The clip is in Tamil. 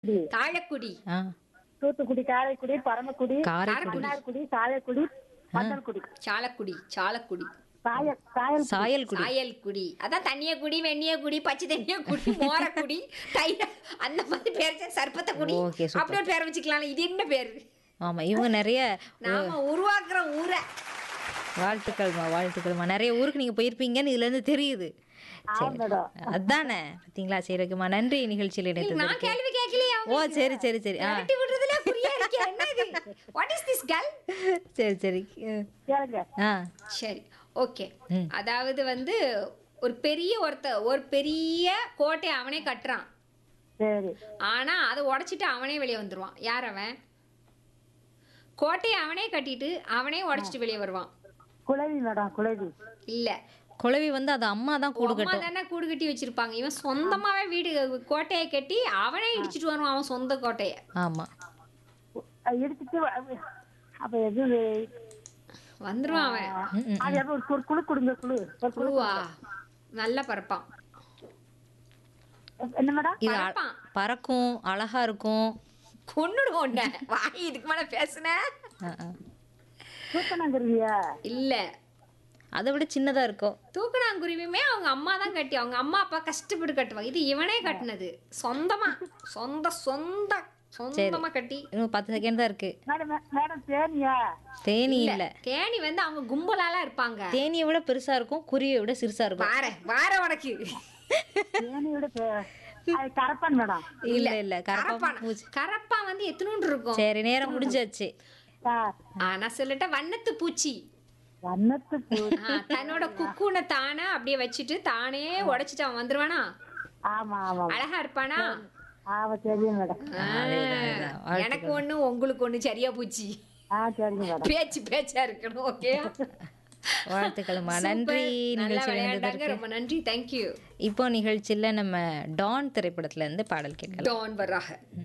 தாழக்குடி ஆ தூத்துக்குடி காரைக்குடி பரமக்குடி காரைக்குடி மன்னார்குடி சாயக்குடி மந்தல்குடி சாலக்குடி சாலக்குடி சாயல் சாயல் சாயல்குடி சாயல்குடி அதான் தண்ணியக்குடி வெண்ணியக்குடி பச்சை தண்ணியக்குடி மோரக்குடி தைர அந்த மாதிரி பேர் சர்ப்பத்தை குடி Okay, super. அப்படியே ஒரு பேர் வச்சுக்கலாம் இது என்ன பேர் ஆமா இவங்க நிறைய நாம உருவாக்குற ஊரை வாழ்த்துக்கள்மா வாழ்த்துக்கள்மா நிறைய ஊருக்கு நீங்க போயிருப்பீங்கன்னு இதுல இருந்து தெரியுது சரி மேடம் அதானே பாத்தீங்களா சரி ஓகேம்மா நன்றி நிகழ்ச்சியில் நான் இணைத்ததற்கு கேள்வி கேட்கலையே ஓ சரி சரி சரி ஆ விரட்டி விடுறதுல புரியா இருக்கே என்ன இது வாட் இஸ் திஸ் கேர்ள் சரி சரி அஹ், கேளுங்க ஆ சரி ஓகே ம். அதாவது வந்து ஒரு பெரிய ஒருத்த ஒரு பெரிய கோட்டையை அவனே கட்டுறான் சரி ஆனா அதை உடைச்சிட்டு அவனே வெளியே வந்துருவான் யார் அவன் கோட்டையை அவனே கட்டிட்டு அவனே உடைச்சிட்டு வெளியே வருவான் குளவி மேடம் குளவி இல்ல குழவி வந்து அது அம்மா தான் கூடு அம்மா கட்டும் தானே கூடு கட்டி வச்சிருப்பாங்க இவன் சொந்தமாவே வீடு கோட்டையை கட்டி அவனே இடிச்சிட்டு வருவான் அவன் சொந்த கோட்டையை ஆமா அது இடிச்சிட்டு வ- அப்ப எது வந்துருவான் அவன் ம், ம். அது எப்ப ஒரு குழு குழு கொடுங்க குழு ஒரு குழு குழுவா நல்லா பறப்பான் என்ன மேடம் இது அ- பறப்பான் பறக்கும் அழகா இருக்கும் கொன்னுடுவோம் உன்னை. வாய் இதுக்கு மேல பேசுன ஆ, ஆ. தூக்கணாங்குருவியா இல்ல அதை விட சின்னதா இருக்கும் தூக்கணாங்குருவியுமே அவங்க அம்மா தான் கட்டி அவங்க அம்மா அப்பா கஷ்டப்பட்டு கட்டுவாங்க இது இவனே கட்டினது சொந்தமா சொந்த சொந்த சொந்தமா கட்டி இன்னும் பத்து செகண்ட் தான் இருக்கு மேடம் மே- மேடம் தேனியா தேனி இல்ல தேனி வந்து அவங்க கும்பலாலாம் இருப்பாங்க தேனியை விட பெருசா இருக்கும் குருவியை விட சிறுசா இருக்கும் வார வார உனக்கு தேனியோட பே- அது கரப்பான் மேடம் இல்ல இல்ல கரப்பா கரப்பான் பூச்சி கரப்பான் வந்து எத்தனூண்டு இருக்கும் சரி நேரம் முடிஞ்சாச்சு சார் ஆ, நான் சொல்லிட்டேன் வண்ணத்து பூச்சி வண்ணத்து பூ ஆ, தன்னோட குக்கூனை தானே அப்படியே வச்சுட்டு தானே உடைச்சிட்டு அவன் வந்துருவானா ஆமா ஆமா அழகா இருப்பானா ஆமா தெரியும் மேடம் ஆ, எனக்கு ஒண்ணு உங்களுக்கு ஒண்ணு சரியா போச்சு ஆ சரிங்க மேடம் பேச்சு பேச்சா இருக்கணும் ஓகே வாழ்த்துக்கள்மா நன்றி நல்லா நிகழ்ச்சியில் விளையாண்டாங்க இருந்ததற்கு ரொம்ப நன்றி தேங்க்யூ இப்போ நிகழ்ச்சியில நம்ம டான் திரைப்படத்துல இருந்து பாடல் கேட்கலாம் டான் வராக